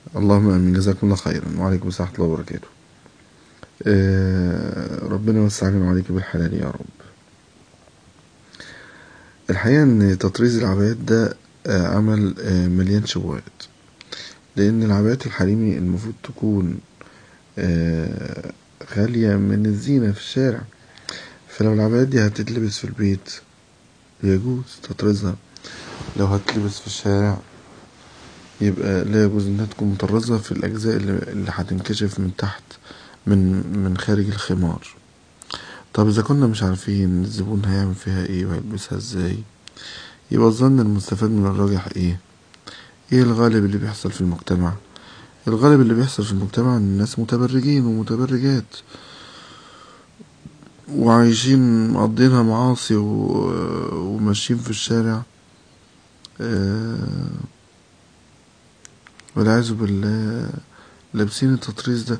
اللهم امين جزاكم الله خيرا وعليكم السلام ورحمه الله وبركاته آه، ربنا يوسع علينا وعليك بالحلال يا رب الحقيقه ان تطريز العبايات ده آه، عمل آه، مليان شبهات لان العبايات الحريمي المفروض تكون آه، غاليه من الزينه في الشارع فلو العبايات دي هتتلبس في البيت يجوز تطريزها لو هتلبس في الشارع يبقى لا يجوز انها تكون مطرزة في الاجزاء اللي, اللي هتنكشف من تحت من من خارج الخمار طب اذا كنا مش عارفين الزبون هيعمل فيها ايه وهيلبسها ازاي يبقى الظن المستفاد من الراجح ايه ايه الغالب اللي بيحصل في المجتمع الغالب اللي بيحصل في المجتمع ان الناس متبرجين ومتبرجات وعايشين مقضينها معاصي و- وماشيين في الشارع آه، والعياذ بالله لابسين التطريز ده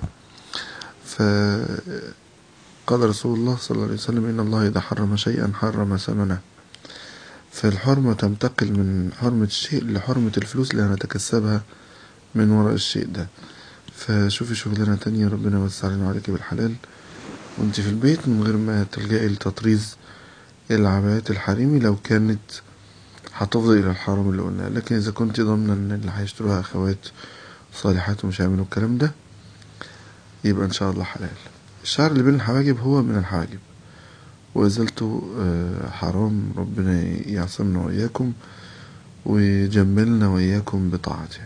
فقال رسول الله صلى الله عليه وسلم إن الله إذا حرم شيئا حرم ثمنه فالحرمة تنتقل من حرمة الشيء لحرمة الفلوس اللي هنتكسبها من وراء الشيء ده فشوفي شغلانة تانية ربنا يوسع علينا وعليك بالحلال وانت في البيت من غير ما تلجئي لتطريز العبايات الحريمي لو كانت هتفضي إلى الحرام اللي قلناه لكن إذا كنت ضامنة إن اللي هيشتروها أخوات صالحات ومش هيعملوا الكلام ده يبقى إن شاء الله حلال الشعر اللي بين الحواجب هو من الحواجب وإزالته آه، حرام ربنا يعصمنا وإياكم ويجملنا وإياكم بطاعته